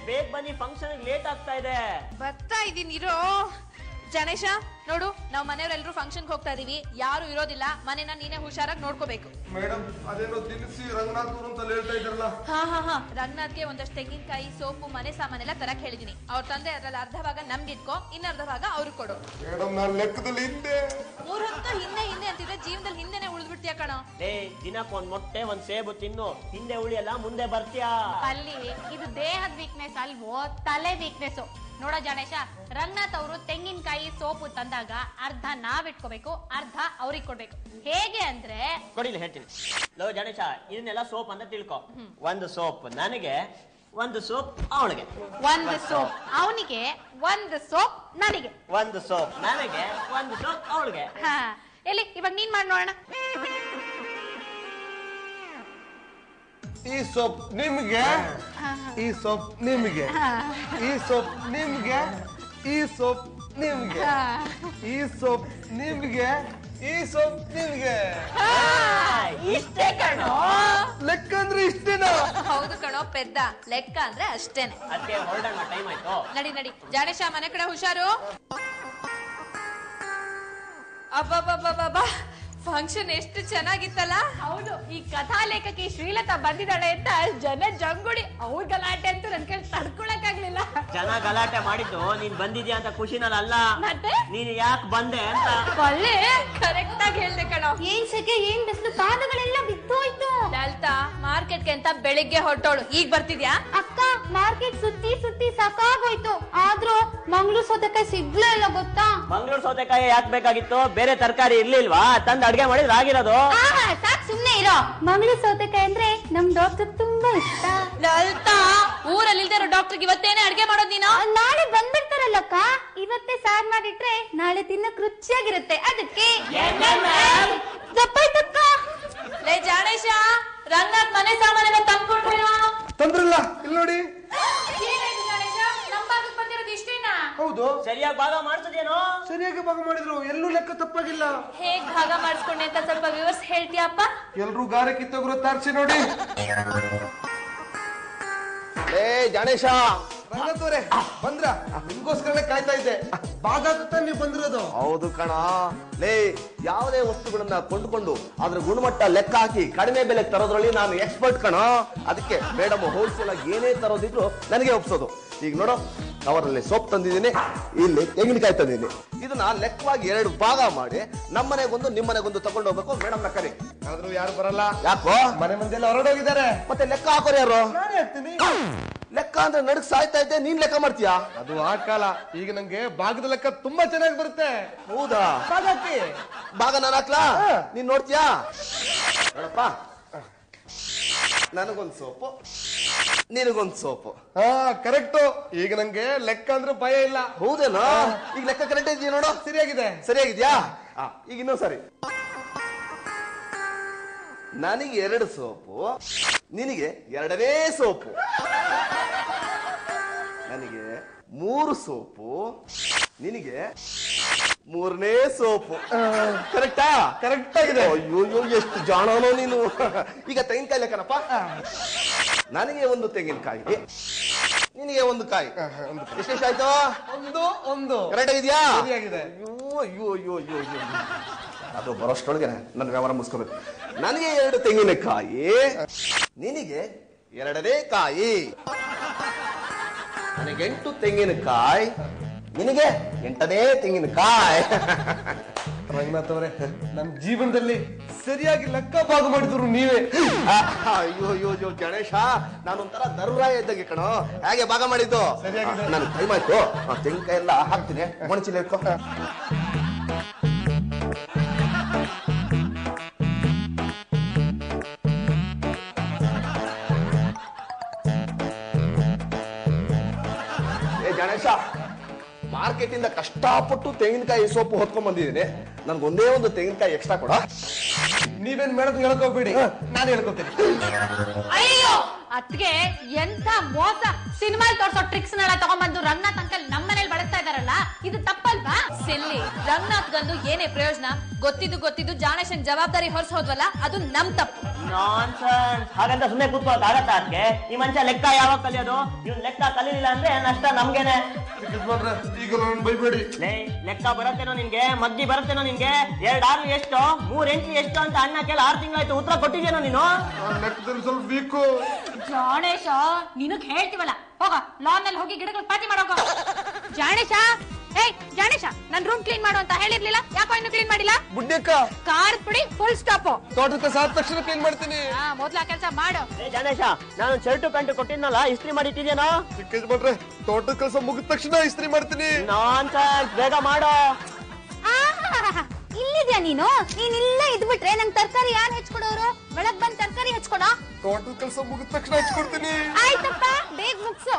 ಬೇಗ ಬನ್ನಿ function late ಆಗ್ತಾ ಇದೆ ಬರ್ತಾ ಇದೀನಿ ಇರೋ ಗಣೇಶ ನೋಡು ನಾವು ಮನೆಯವರೆಲ್ಲರೂ ಫಂಕ್ಷನ್ಗೆ ಹೋಗ್ತಾ ಇದೀವಿ ಯಾರು ಇರೋದಿಲ್ಲ ಮನೆನ ನೀನೇ ಹುಷಾರಾಗಿ ನೋಡ್ಕೋಬೇಕು ಮೇಡಮ್ ಅದೇನೋ ದಿನಸಿ ರಂಗನಾಥ್ಪುರ ಅಂತ ಹೇಳ್ತಾ ಇದ್ರಲ್ಲ ಹಾ ಹಾ ಹಾ ರಂಗನಾಥ್ಗೆ ಒಂದಷ್ಟು ತೆಂಗಿನಕಾಯಿ ಸೋಪು ಮನೆ ಸಾಮಾನೆಲ್ಲ ತರಕ್ ಹೇಳಿದೀನಿ ಅವ್ರ ತಂದೆ ಅದ್ರಲ್ಲಿ ಅರ್ಧ ಭಾಗ ನಮ್ಗೆ ಇಟ್ಕೋ ಇನ್ನ ಅರ್ಧ ಭಾಗ ಅವ್ರಿಗೆ ಕೊಡು ಮೇಡಮ್ ನಾನು ಲೆಕ್ಕದಲ್ಲಿ ಹಿಂದೆ ಮೂರ್ ಹೊತ್ತು ಹಿಂದೆ ಹಿಂದೆ ಅಂತಿದ್ರೆ ಜೀವನದಲ್ಲಿ ಹಿಂದೆನೆ ಉಳಿದ್ಬಿಡ್ತೀಯ ಕಣೋ ಲೇ ದಿನಕ್ಕೆ ಒಂದ್ ಮೊಟ್ಟೆ ಒಂದ್ ಸೇಬು ತಿನ್ನು ಹಿಂದೆ ಉಳಿಯಲ್ಲ ಮುಂದೆ ಬರ್ತೀಯಾ ಅಲ್ಲಿ ಇದು ದೇಹದ ವೀಕ್ನೆಸ್ ಅಲ್ವೋ ತಲೆ ವೀಕ್ನೆಸ್ ನೋಡೋ ಗಣೇಶ ರಂಗನಾಥ್ ಅವರು ತೆಂಗಿನಕಾಯಿ ಸೋಪು ತಂದಾಗ ಅರ್ಧ ನಾವ್ ಇಟ್ಕೋಬೇಕು ಅರ್ಧ ಅವ್ರಿಗೆ ಕೊಡ್ಬೇಕು ಹೇಗೆ ಅಂದ್ರೆ ಕೊಡಿಲಿ ಹೇಳ್ತೀನಿ ಲೋ ಗಣೇಶ ಇದನ್ನೆಲ್ಲ ಸೋಪ್ ಅಂತ ತಿಳ್ಕೊ ಒಂದು ಸೋಪ್ ನನಗೆ ಒಂದು ಸೋಪ್ ಅವಳಿಗೆ ಒಂದು ಸೋಪ್ ಅವನಿಗೆ ಒಂದು ಸೋಪ್ ನನಗೆ ಒಂದು ಸೋಪ್ ನನಗೆ ಒಂದು ಸೋಪ್ ಅವಳಿಗೆ ಹಾ ಎಲ್ಲಿ ಇವಾಗ ನೀನ್ ಮಾಡಿ ನೋಡೋಣ ಈ ಸೊಪ್ ನಿಮ್ಗೆ ಈ ಸೊಪ್ ನಿಮ್ಗೆ ಈ ಸೊಪ್ ನಿಮ್ಗೆ ಈ ಸೊಪ್ ನಿಮ್ಗೆ ಈ ಸೊಪ್ ನಿಮ್ಗೆ ಈ ಸೊಪ್ ನಿಮ್ಗೆ ಇಷ್ಟೇ ಕಣೋ ಲೆಕ್ಕ ಅಂದ್ರೆ ಇಷ್ಟೇನಾ ಹೌದು ಕಣೋ ಪೆದ್ದ ಲೆಕ್ಕ ಅಂದ್ರೆ ಅಷ್ಟೇನೆ ಅದಕ್ಕೆ ಹೊರಡೋಣ ಟೈಮ್ ಆಯ್ತು ನಡಿ ನಡಿ ಜಾಡೇಶ ಮನೆ ಕಡೆ ಹುಷಾರು ಅಬ್ಬಬ್ಬಬ್ಬಬ್ಬಾ ಫಂಕ್ಷನ್ ಎಷ್ಟು ಚೆನ್ನಾಗಿತ್ತಲ್ಲ ಹೌದು ಈ ಕಥಾ ಲೇಖಕಿ ಶ್ರೀಲತಾ ಬಂದಿದ್ದಾಳೆ ಅಂತ ಜನ ಜಂಗುಡಿ ಅವ್ರ ಗಲಾಟೆ ಅಂತೂ ನನ್ ಕೈ ತಡ್ಕೊಳಕ್ ಆಗ್ಲಿಲ್ಲ ಜನ ಗಲಾಟೆ ಮಾಡಿದ್ದು ನೀನ್ ಬಂದಿದ್ಯಾ ಅಂತ ಖುಷಿನಲ್ಲಿ ಅಲ್ಲ ಮತ್ತೆ? ನೀನ್ ಯಾಕೆ ಬಂದೆ ಅಂತ ಒಳ್ಳೆ ಕರೆಕ್ಟ್ ಆಗಿ ಹೇಳ್ದೆ ಕಣೋ ಏನ್ ಸೆಕೆ ಏನ್ ಬಿಸಿಲು ಪಾದಗಳೆಲ್ಲ ಬಿದ್ದೋಯ್ತು ಲಲಿತಾ ಮಾರ್ಕೆಟ್ಗೆ ಅಂತ ಬೆಳಿಗ್ಗೆ ಹೊರಟೋಳು ಈಗ ಬರ್ತಿದ್ಯಾ ಅಕ್ಕ ಮಾರ್ಕೆಟ್ ಸುತ್ತಿ ಸುತ್ತಿ ಸಾಕಾಗೋಯ್ತು ಆದ್ರೂ ಮಂಗ್ಳೂರ್ ಸೌತೆಕಾಯಿ ಸಿಗ್ಲೇ ಇಲ್ಲ ಗೊತ್ತಾ ಮಂಗಳೂರು ಸೌತೆಕಾಯಿ ಯಾಕೆ ಬೇಕಾಗಿತ್ತು ಬೇರೆ ತರಕಾರಿ ಇರ್ಲಿಲ್ವಾ ತಂದ್ ಅಡ್ಗೆ ಮಾಡಿದ್ರೆ ಆಗಿರೋದು ಆಹಾ ಸಾಕ್ ಸುಮ್ನೆ ಇರೋ ಮಂಗ್ಳೂರ್ ಸೌತೆಕಾಯಿ ಅಂದ್ರೆ ನಮ್ ಡಾಕ್ಟರ್ ತುಂಬಾ ಇಷ್ಟ ಲಲಿತಾ ಊರಲ್ಲಿ ಇಲ್ದೇ ಇರೋ ಡಾಕ್ಟರ್ಗೆ ಇವತ್ತೇನೆ ಅಡ್ಗೆ ಮಾಡೋದ್ ನೀನು ಆ, ನಾಳೆ ಬಂದ್ಬಿಡ್ತಾರಲ್ಲಕ್ಕ ಇವತ್ತೇ ಸಾರ್ ಮಾಡಿಟ್ರೆ ನಾಳೆ ತಿನ್ನಕ್ ರುಚಿಯಾಗಿರುತ್ತೆ ಅದಕ್ಕೆ ದಪ್ಪಾಯ್ತಕ್ಕ ಲೇ ಜಾಡೇಶ ರಂಗನಾಥ್ ಮನೆ ಸಾಮಾನೆಲ್ಲ ತಂದ್ಕೊಡ್ರೇನೋ ತಂದ್ರಲ್ಲ ಇಲ್ಲಿ ನೋಡಿ ನಮ್ ಭಾಗಕ್ಕೆ ಬಂದಿರೋದು ಇಷ್ಟೇನಾ ಹೌದು ಸರಿಯಾಗಿ ಭಾಗ ಮಾಡ್ತದೇನೋ ಸರಿಯಾಗಿ ಭಾಗ ಮಾಡಿದ್ರು ಎಲ್ಲೂ ಲೆಕ್ಕ ತಪ್ಪಾಗಿಲ್ಲ ಹೇಗ್ ಭಾಗ ಮಾಡಿಸ್ಕೊಂಡೆ ಅಂತ ಸ್ವಲ್ಪ ವಿವರ್ಸ್ ಹೇಳ್ತೀಯಪ್ಪ ಎಲ್ರೂ ಗಾರೆ ಕಿತ್ತೋಗ್ರು ತಾರ್ಸಿ ನೋಡಿ ಏ ಗಣೇಶ ರಂಗತ್ತವ್ರೆ ಬಂದ್ರ ನಿಮ್ಗೋಸ್ಕರನೇ ಕಾಯ್ತಾ ಇದ್ದೆ ಭಾಗ ಹಾಕುತ್ತಾ ನೀವು ಬಂದಿರೋದು ಹೌದು ಕಣ ಲೇ ಯಾವುದೇ ವಸ್ತುಗಳನ್ನ ಕೊಂಡುಕೊಂಡು ಅದ್ರ ಗುಣಮಟ್ಟ ಲೆಕ್ಕ ಹಾಕಿ ಕಡಿಮೆ ಬೆಲೆ ತರೋದ್ರಲ್ಲಿ ನಾನು ಎಕ್ಸ್ಪರ್ಟ್ ಕಣ ಅದಕ್ಕೆ ಮೇಡಮ್ ಹೋಲ್ಸೇಲ್ ಆಗಿ ಏನೇ ತರೋದಿದ್ರು ನನಗೆ ಒಪ್ಸೋದು ಈಗ ನೋಡು ಅವರಲ್ಲಿ ಸೊಪ್ಪು ತಂದಿದ್ದೀನಿ ಇಲ್ಲಿ ತೆಂಗಿನಕಾಯಿ ತಂದಿದ್ದೀನಿ ಇದನ್ನ ಲೆಕ್ಕವಾಗಿ ಎರಡು ಭಾಗ ಮಾಡಿ ನಮ್ಮನೆಗೊಂದು ನಿಮ್ಮನೆಗೊಂದು ತಗೊಂಡು ಹೋಗ್ಬೇಕು ಮೇಡಮ್ ನ ಕರಿ ಆದ್ರೂ ಯಾರು ಬರಲ್ಲ ಯಾಕೋ ಮನೆ ಮಂದಿಯೆಲ್ಲ ಹೊರಡೋಗಿದ್ದಾರೆ ಮತ್ತೆ ಲೆಕ್ಕ ಹಾಕೋರು ಯಾರು ನಾನೇ ಹಾಕ್ತೀನಿ ಲೆಕ್ಕ ಅಂದ್ರೆ ನಡಕ್ ಸಾಯ್ತಾ ಇದ್ದೆ ನೀನ್ ಲೆಕ್ಕ ಮಾಡ್ತೀಯಾ ಅದು ಆ ಕಾಲ ಈಗ ನಂಗೆ ಭಾಗದ ಲೆಕ್ಕ ತುಂಬಾ ಚೆನ್ನಾಗಿ ಬರುತ್ತೆ ಹೌದಾ ಭಾಗ ಹಾಕಿ ಭಾಗ ನಾನು ಹಾಕ್ಲಾ ನೀನ್ ನೋಡ್ತೀಯಾ ನೋಡಪ್ಪ ನನಗೊಂದ್ ಸೋಪು ನಿನಗೊಂದ್ ಸೋಪು ಹಾ ಕರೆಕ್ಟ್ ಈಗ ನಂಗೆ ಲೆಕ್ಕ ಅಂದ್ರೆ ಭಯ ಇಲ್ಲ ಹೌದೇನೋ ಈಗ ಲೆಕ್ಕ ಕರೆಕ್ಟ್ ಇದೆಯಾ ನೋಡು ಸರಿಯಾಗಿದೆ ಸರಿಯಾಗಿದ್ಯಾ ಆ, ಈಗ ಇನ್ನೊಂದ್ ಸರಿ ನನಗೆ ಎರಡು ಸೋಪು ನಿನಗೆ ಎರಡನೇ ಸೋಪು ನನಗೆ ಮೂರು ಸೋಪು ನಿನಗೆ ಮೂರನೇ ಸೋಪು ಕರೆಕ್ಟಾ ಕರೆಕ್ಟ್ ಆಗಿದೆ ಅಯ್ಯೋ ಅಯ್ಯೋ, ಎಷ್ಟು ಜಾಣನೋ ನೀನು ಈಗ ತೆಂಗಿನಕಾಯಿ ಲೆಕ್ಕನಪ್ಪ ನನಗೆ ಒಂದು ತೆಂಗಿನಕಾಯಿ ನಿನಗೆ ಒಂದು ಕಾಯಿ ಎಷ್ಟೆಷ್ಟಾಯ್ತು ಒಂದು ಒಂದು ಕರೆಕ್ಟ್ ಆಗಿದ್ಯಾ ಸರಿಯಾಗಿದೆ. ಅಯ್ಯೋ ಅಯ್ಯೋ ಅಯ್ಯೋ ಅಯ್ಯೋ ಅಯ್ಯೋ ಅದು ಬರೋಷ್ಟೊಳಗೆ ನನ್ನ ವ್ಯವಹಾರ ಮುಗಿಸ್ಕೋಬೇಕು ನನಗೆ ಎರಡು ತೆಂಗಿನಕಾಯಿ ನಿನಗೆ ಎರಡನೇ ಕಾಯಿ ನನಗೆ ಎಂಟು ತೆಂಗಿನಕಾಯಿ ನಿನಗೆ ಎಂಟನೇ ತೆಂಗಿನಕಾಯಿ ರಂಗನಾಥ್ ಅವರೇ ನನ್ನ ಜೀವನದಲ್ಲಿ ಸರಿಯಾಗಿ ಲೆಕ್ಕ ಭಾಗ ಮಾಡಿದ್ರು ನೀವೇ ಅಯ್ಯೋ ಅಯ್ಯೋ ಅಯ್ಯೋ ಗಣೇಶ ನಾನೊಂಥರ ದರ್ರಾಯ ಇದ್ದಂಗೆ ಕಣೋ ಹೇಗೆ ಭಾಗ ಮಾಡಿದ್ದು ಸರಿಯಾಗಿದೆ. ನನ್ ಟೈಮ್ ಆಯ್ತು ಆ ತೆಂಗಿನಕಾಯಿ ಎಲ್ಲ ಹಾಕ್ತೀನಿ ಮೊಣಚಿಲ್ಲ ಇಟ್ಕೋ ಏ ಗಣೇಶ ಮಾರ್ಕೆಟ್ ಇಂದ ಕಷ್ಟಪಟ್ಟು ತೆಂಗಿನಕಾಯಿ ಸೊಪ್ಪು ಹೊತ್ಕೊಂಡ್ ಬಂದಿದ್ದೀನಿ ನನ್ಗೆ ಒಂದೇ ಒಂದು ತೆಂಗಿನಕಾಯಿ ಎಕ್ಸ್ಟ್ರಾ ಕೊಡ ನೀವೇನ್ ಮೇಡಮ್ ಹೇಳ್ಕೋಬೇಡಿ ನಾನು ಹೇಳ್ಕೊತೀನಿ ಅಯ್ಯೋ ಅದ್ಗೆ ಎಂತ ಮೋಸ ಸಿನಿಮಾ ತೋರ್ಸೋ ಟ್ರಿಕ್ಸ್ ನೆಲ್ಲ ತಗೊಂಡ್ಬಂದು ರಂಗನಾಥ್ ಅಂಕಲ್ ನಮ್ಮನೇಲಿ ಬಳಸ್ತಾ ಇದಾರಲ್ಲ ಇದು ತಪ್ಪಲ್ವಾ ಸಿಲ್ಲಿ ರಂಗನಾಥ್ ಗಂದು ಏನೇ ಪ್ರಯೋಜನ ಗೊತ್ತಿದ್ದು ಗೊತ್ತಿದ್ದು ಜಾಣೇಶನ್ ಜವಾಬ್ದಾರಿ ಹೊರಿಸೋದ್ವಲ್ಲ ಅದು ನಮ್ ತಪ್ಪು ನಾನ್ಸೆನ್ಸ್ ಹಾಗಂತ ಸುಮ್ಮನೆ ಕೂತ್ಕೊಳ್ಳೋಕ್ ಆಗತ್ತಾ ಅದಕ್ಕೆ ಈ ಮನುಷ್ಯ ಲೆಕ್ಕ ಯಾವಾಗ ಕಲಿಯೋದು ಇವ್ನು ಲೆಕ್ಕ ಕಲೀಲಿಲ್ಲ ಅಂದ್ರೆ ನಷ್ಟ ನಮ್ಗೇನೆ ಯಜಮಾನ್ರೆ ಈಗ ನಾನು ಬೈಬೇಡಿ ಲೇ ಲೆಕ್ಕ ಬರತ್ತೇನೋ ನಿನ್ಗೆ ಮಗ್ಗಿ ಬರತ್ತೇನೋ ನಿನ್ಗೆ ಎರಡ್ ಆರು ಎಷ್ಟು ಮೂರ್ ಎಂಟ್ರಿ ಎಷ್ಟು ಅಂತ ಅಣ್ಣ ಕೆಲ ಆರು ತಿಂಗಳಾಯ್ತು ಉತ್ತರ ಕೊಟ್ಟಿದ್ಯೇನೋ ನೀನು ನಾನ್ ಲೆಕ್ಕದಲ್ಲಿ ಸ್ವಲ್ಪ ವೀಕು ಜಾಣೇಶ ನಿನಗ್ ಹೇಳ್ತೀವಲ್ಲ ಹೋಗ ಲಾನ್ ಅಲ್ಲಿ ಹೋಗಿ ಗಿಡಗಳಿಗೆ ಪಾತಿ ಮಾಡೋಗ ಜಾಣೇಶ ಏಯ್ ಜಾಣೇಶ ನನ್ ರೂಮ್ ಕ್ಲೀನ್ ಮಾಡು ಅಂತ ಹೇಳಿರ್ಲಿಲ್ಲ ಯಾಕೋ ಇನ್ನು ಕ್ಲೀನ್ ಮಾಡಿಲ್ಲ ಬುಡ್ಡಿಯಕ್ಕ ಕಾರ್ ಬಿಡಿ ಫುಲ್ ಸ್ಟಾಪ್ ತೋಟದ ಕಸ ಆದ ತಕ್ಷಣ ಕ್ಲೀನ್ ಮಾಡ್ತೀನಿ ಮೊದ್ಲ ಕೆಲಸ ಮಾಡು ಏ ಗಣೇಶ ನಾನು ಶರ್ಟು ಪ್ಯಾಂಟ್ ಕೊಟ್ಟಿದ್ನಲ್ಲ ಇಸ್ತ್ರಿ ಮಾಡಿ ಇಟ್ಟಿದ್ಯೇನೋ ಚಿಕ್ಕ ಯಜಮಾನ್ರೆ ತೋಟದ ಕೆಲಸ ಮುಗಿದ ತಕ್ಷಣ ಇಸ್ತ್ರಿ ಮಾಡ್ತೀನಿ ನಾನ್ಸೆನ್ಸ್ ಬೇಗ ಮಾಡೋ ಇಲ್ಲಿದ್ಯಾ ನೀನು ನೀನ್ ಇಲ್ಲ ಇದ್ಬಿಟ್ರೆ ನಂಗ್ ತರಕಾರಿ ಯಾರು ಹೆಚ್ಕೊಡೋರು ಬೆಳಗ್ ಬಂದ್ ತರಕಾರಿ ಹೆಚ್ಕೊಡೋ ತೋಟದ ಕೆಲಸ ಮುಗಿದ ತಕ್ಷಣ ಹಚ್ಕೊಡ್ತೀನಿ ಆಯ್ತಪ್ಪ ಬೇಗ ಮುಗ್ಸು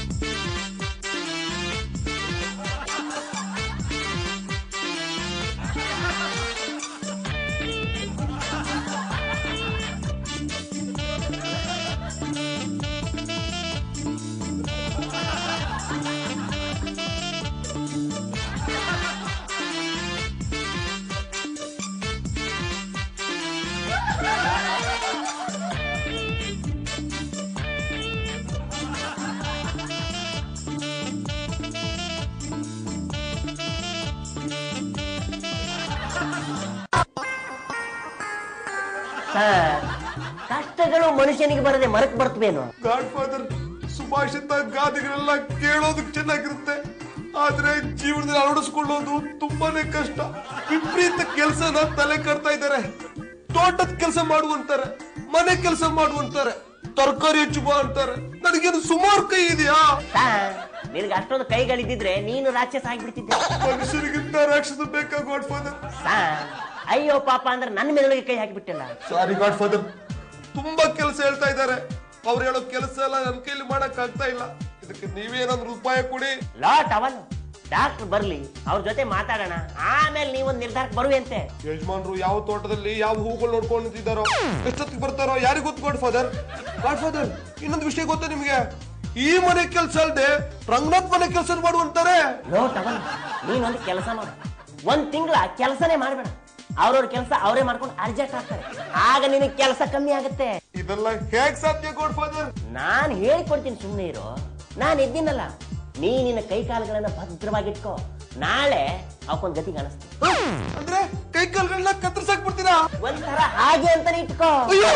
ಸರ್ ಕಷ್ಟಗಳು ಮನುಷ್ಯನಿಗೆ ಬರದೆ ಮರಕ್ ಬರ್ತವೇನು ಗಾಡ್ ಫಾದರ್ ಸುಭಾಷಿತ ಗಾದೆಗಳೆಲ್ಲ ಕೇಳೋದಕ್ಕೆ ಚೆನ್ನಾಗಿರುತ್ತೆ ಆದ್ರೆ ಜೀವನದಲ್ಲಿ ಅಳವಡಿಸ್ಕೊಳ್ಳೋದು ತುಂಬಾನೇ ಕಷ್ಟ ವಿಪರೀತ ಕೆಲಸನ ತಲೆ ಕಟ್ತಾ ಇದ್ದಾರೆ ತೋಟದ ಕೆಲಸ ಮಾಡುವಂತಾರೆ ಮನೆ ಕೆಲಸ ಮಾಡುವಂತಾರೆ ತರಕಾರಿ ಹೆಚ್ಚು ಬಾ ಅಂತಾರೆ ನನಗೇನು ಸುಮಾರು ಕೈ ಇದೆಯಾ ಸರ್ ನಿನಗೆ ಅಷ್ಟೊಂದು ಕೈಗಳಿದ್ದಿದ್ರೆ ನೀನು ರಾಕ್ಷಸ ಆಗ್ಬಿಡ್ತಿದ್ದೆ ಮನುಷ್ಯರಿಗಿಂತ ರಾಕ್ಷಸ ಬೇಕಾ ಗಾಡ್ ಫಾದರ್ ಸರ್ ಅಯ್ಯೋ ಪಾಪ ಅಂದ್ರೆ ನನ್ನ ಮೆದುಳಿಗೆ ಕೈ ಹಾಕಿಬಿಟ್ಟಿಲ್ಲ ಸಾರಿ ಗಾಡ್ ಫಾದರ್ ತುಂಬಾ ಕೆಲಸ ಹೇಳ್ತಾ ಇದ್ದಾರೆ ಅವ್ರು ಹೇಳೋ ಕೆಲಸ ಎಲ್ಲ ನನ್ನ ಕೈಲಿ ಮಾಡಕ್ ಆಗ್ತಾ ಇಲ್ಲ ಇದಕ್ಕೆ ನೀವೇನಾದ್ರೂ ಉಪಾಯ ಕೊಡಿ ಲಾಟ್ ಅವನು ಡಾಕ್ಟರ್ ಬರ್ಲಿ ಅವ್ರ ಜೊತೆ ಮಾತಾಡೋಣ ಆಮೇಲೆ ನೀವೊಂದು ನಿರ್ಧಾರಕ್ಕೆ ಬರುವಂತೆ ಯಜಮಾನ್ರು ಯಾವ ತೋಟದಲ್ಲಿ ಯಾವ ಹೂಗಳು ನೋಡ್ಕೊಂಡು ನಿಂತಿದ್ದಾರೋ ಎಷ್ಟೊತ್ತಿಗೆ ಬರ್ತಾರೋ ಯಾರಿಗೂ ಗೊತ್ತು ಗಾಡ್ ಫಾದರ್ ಗಾಡ್ ಫಾದರ್ ಇನ್ನೊಂದು ವಿಷಯ ಗೊತ್ತಾ ನಿಮ್ಗೆ ಈ ಮನೆ ಕೆಲಸ ಅಲ್ದೆ ರಂಗನಾಥ್ ಮನೆ ಕೆಲಸ ಮಾಡುವಂತಾರೆ ಲೋಟ್ ಅವನು ನೀನೊಂದು ಕೆಲಸ ಮಾಡು ಒಂದ್ ತಿಂಗಳ ಕೆಲಸನೇ ಮಾಡಬೇಡ ಅವ್ರವ್ರ ಕೆಲಸ ಅವರೇ ಮಾಡ್ಕೊಂಡು ಅರ್ಜೆಂಟ್ ಆಗ್ತಾರೆ ಆಗ ನಿನಗೆ ಕೆಲಸ ಕಮ್ಮಿ ಆಗುತ್ತೆ ಇದೆಲ್ಲ ಹೇಗ್ ಸಾಧ್ಯ ಗಾಡ್ ಫಾದರ್ ನಾನ್ ಹೇಳ್ಕೊಡ್ತೀನಿ ಸುಮ್ಮನೆ ಇರು ನಾನ್ ಇದ್ದೀನಲ್ಲ ನೀ ನಿನ್ನ ಕೈ ಕಾಲುಗಳನ್ನ ಭದ್ರವಾಗಿಟ್ಕೋ ನಾಳೆ ಅವಕ್ಕೊಂದ್ ಗತಿ ಕಾಣಿಸ್ತೀನಿ ಅಂದ್ರೆ ಕೈ ಕಾಲ್ಗಳನ್ನ ಕತ್ತರಿಸಾಕ್ ಬಿಡ್ತೀರಾ ಒಂಥರ ಹಾಗೆ ಅಂತಾನೆ ಇಟ್ಕೋ ಅಯ್ಯೋ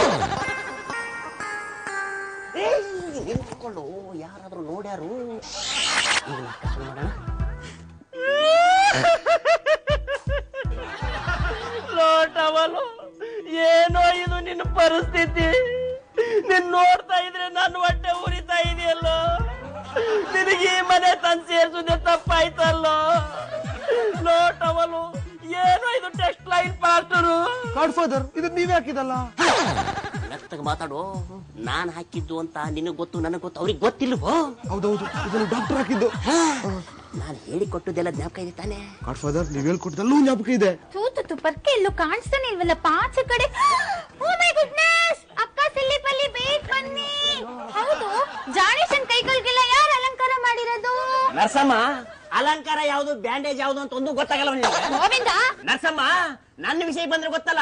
ಏಯ್, ನಿಂತ್ಕೊಳ್ಳು ಯಾರಾದ್ರೂ ನೋಡ್ಯಾರು ಇವ್ನ ಕರ್ಕೊಂಡ್ ಮಾಡೋಣ. ಲೋಟವಲು ಏನೋ ಇದು ನಿನ್ನ ಪರಿಸ್ಥಿತಿ ನಿನ್ ನೋಡ್ತಾ ಇದ್ರೆ ನನ್ನ ಹೊಟ್ಟೆ ಉರಿತಾ ಇದೆಯಲ್ಲೋ ನಿನಗೆ ಈ ಮನೆ ತಂದು ಸೇರ್ಸುದೇ ತಪ್ಪಾಯ್ತಲ್ಲೋ ಲೋಟವಲು ಏನೋ ಇದು text line pastor godfather ಇದು ನೀವೇ ಹಾಕಿದಲ್ಲ ಮೆತ್ತಗೆ ಮಾತಾಡು ನಾನ್ ಹಾಕಿದ್ದು ಅಂತ ನಿನಗ್ ಗೊತ್ತು ನನಗ್ ಗೊತ್ತು ಅವ್ರಿಗೆ ಗೊತ್ತಿಲ್ವೋ ಹೌದೌದು ಇದನ್ನು ಡಾಕ್ಟರ್ ಹಾಕಿದ್ದು ನಾನು ಹೇಳಿಕೊಟ್ಟದೆಲ್ಲ ಜ್ಞಾಪಕ ಇದೆ ತಾನೆ ಗಾಡ್ ಫಾದರ್ ನೀವ್ ಹೇಳ್ಕೊಟ್ಟಿದ್ದಲ್ಲೂ ಜ್ಞಾಪಕ ಇದೆ ತೂತು ಪರ್ಕೆ ಎಲ್ಲೂ ಕಾಣಿಸ್ತಾನೆ ಇಲ್ವಲ್ಲ ಪಾಚ ಕಡೆ ಓ ಮೈ ಗುಡ್ನೆಸ್ ಅಕ್ಕ ಸಿಲ್ಲಿ ಪಲ್ಲಿ ಬೇಗ ಬನ್ನಿ ಹೌದು ಜಾಣೇಶನ್ ಕೈಗಳಿಗೆಲ್ಲ ಯಾರು ಅಲಂಕಾರ ಮಾಡಿರೋದು ನರ್ಸಮ್ಮ ಅಲಂಕಾರ ಯಾವ್ದು ಬ್ಯಾಂಡೇಜ್ ಯಾವ್ದು ಅಂತ ಒಂದು ಗೊತ್ತಾಗಲ್ಲ ನಿನಗೆ ಗೋವಿಂದ ನರ್ಸಮ್ಮ ನನ್ನ ವಿಷಯ ಬಂದ್ರೆ ಗೊತ್ತಲ್ಲ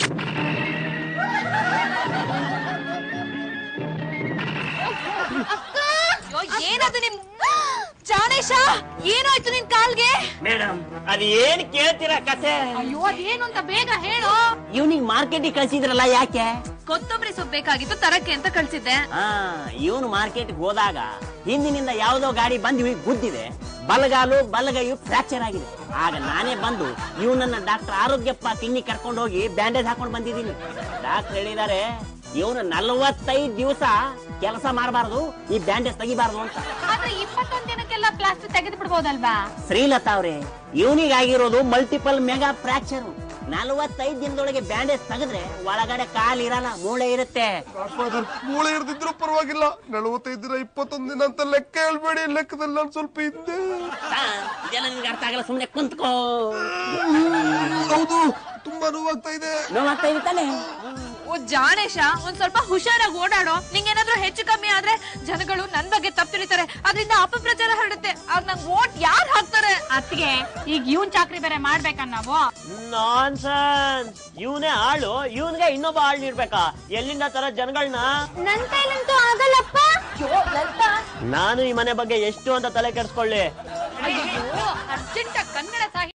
ಅಯ್ಯೋ, ಏನದು ನಿಮ್ ಜಾಣೇಶ ಏನಾಯ್ತು ನಿನ್ ಕಾಲ್ಗೆ ಮೇಡಮ್ ಅದ್ ಏನ್ ಕೇಳ್ತೀರಾ ಕತೆ ಅಯ್ಯೋ ಅದೇನು ಅಂತ ಬೇಗ ಹೇಳು ಇವ್ನಿಗೆ ಮಾರ್ಕೆಟಿಗೆ ಕಳ್ಸಿದ್ರಲ್ಲ ಯಾಕೆ ಕೊತ್ತಂಬರಿ ಸೊಪ್ಪು ಬೇಕಾಗಿತ್ತು ತರಕ್ಕೆ ಅಂತ ಕಳ್ಸಿದ್ದೆ ಹಾ ಇವನು ಮಾರ್ಕೆಟ್ಗೆ ಹೋದಾಗ ಹಿಂದಿನಿಂದ ಯಾವ್ದೋ ಗಾಡಿ ಬಂದು ಇವಿಗೆ ಗುದ್ದಿದೆ ಬಲಗಾಲು ಬಲಗೈಯು ಫ್ರಾಕ್ಚರ್ ಆಗಿದೆ ಆಗ ನಾನೇ ಬಂದು ಇವನನ್ನ ಡಾಕ್ಟರ್ ಆರೋಗ್ಯಪ್ಪ ಕ್ಲಿನಿಕ್ ಕರ್ಕೊಂಡು ಹೋಗಿ ಬ್ಯಾಂಡೇಜ್ ಹಾಕೊಂಡು ಬಂದಿದ್ದೀನಿ ಡಾಕ್ಟರ್ ಹೇಳಿದ್ದಾರೆ ಇವನು ನಲವತ್ತೈದು ದಿವಸ ಕೆಲಸ ಮಾಡಬಾರ್ದು ಈ ಬ್ಯಾಂಡೇಜ್ ತೆಗಿಬಾರ್ದು ಅಂತ ಆದ್ರೆ ಇಪ್ಪತ್ತೊಂದ್ ದಿನಕ್ಕೆಲ್ಲ ಪ್ಲಾಸ್ಟಿಕ್ ತೆಗೆದು ಬಿಡ್ಬೋದಲ್ವಾ ಶ್ರೀಲತಾ ಅವ್ರೆ ಇವನಿಗಾಗಿರೋದು ಮಲ್ಟಿಪಲ್ ಮೆಗಾ ಫ್ರಾಕ್ಚರ್ ನಲವತ್ತೈದು ದಿನದೊಳಗೆ ಬ್ಯಾಂಡೇಜ್ ತೆಗೆದ್ರೆ ಒಳಗಡೆ ಕಾಲ್ ಇರಲ್ಲ ಮೂಳೆ ಇರುತ್ತೆ ಗಾಡ್ ಫಾದರ್ ಮೂಳೆ ಇರ್ದಿದ್ರು ಪರವಾಗಿಲ್ಲ ನಲವತ್ತೈದು ದಿನ ಇಪ್ಪತ್ತೊಂದು ದಿನ ಅಂತ ಲೆಕ್ಕ ಹೇಳ್ಬೇಡಿ ಲೆಕ್ಕದಲ್ಲಿ ನಾನು ಸ್ವಲ್ಪ ಇದ್ದೆ ಆ, ಇದೆಲ್ಲ ನಿನ್ಗೆ ಅರ್ಥ ಆಗಲ್ಲ ಸುಮ್ನೆ ಕುಂತ್ಕೋ ಹೌದು ತುಂಬಾ ನೋವಾಗ್ತಾ ಇದೆ ನೋವಾಗ್ತಾ ಇದೆ ತಾನೆ ಓ ಜಾಣೇಶ ಒಂದ್ ಸ್ವಲ್ಪ ಹುಷಾರಾಗಿ ಓಡಾಡೋ ನಿಂಗೇನಾದ್ರೂ ಹೆಚ್ಚು ಕಮ್ಮಿ ಆದ್ರೆ ಜನಗಳು ನನ್ ಬಗ್ಗೆ ತಪ್ಪು ತಿಳಿತಾರೆ ಅದರಿಂದ ಅಪಪ್ರಚಾರ ಹರಡುತ್ತೆ ಆಗ ನಂಗೆ ವೋಟ್ ಯಾರು ಹಾಕ್ತಾರೆ ಅತ್ತಿಗೆ ಈಗ ಇವನ್ ಚಾಕ್ರಿ ಬೇರೆ ಮಾಡ್ಬೇಕನ್ ನಾವು ನಾನ್ಸೆನ್ಸ್ ಇವನೇ ಆಳು ಇವನ್ಗೆ ಇನ್ನೊಬ್ಬ ಆಳ್ ಇರ್ಬೇಕಾ ಎಲ್ಲಿಂದ ತರ ಜನಗಳನ್ನ ನನ್ ಕೈಲಂತೂ ಆಗಲ್ಲಪ್ಪ ನಾನು ಈ ಮನೆ ಬಗ್ಗೆ ಎಷ್ಟು ಅಂತ ತಲೆ ಕೆಡಿಸ್ಕೊಳ್ಳಿ ಅಯ್ಯೋ ಅರ್ಜೆಂಟ್ ಕನ್ನಡ ಸಾಹಿತ್ಯ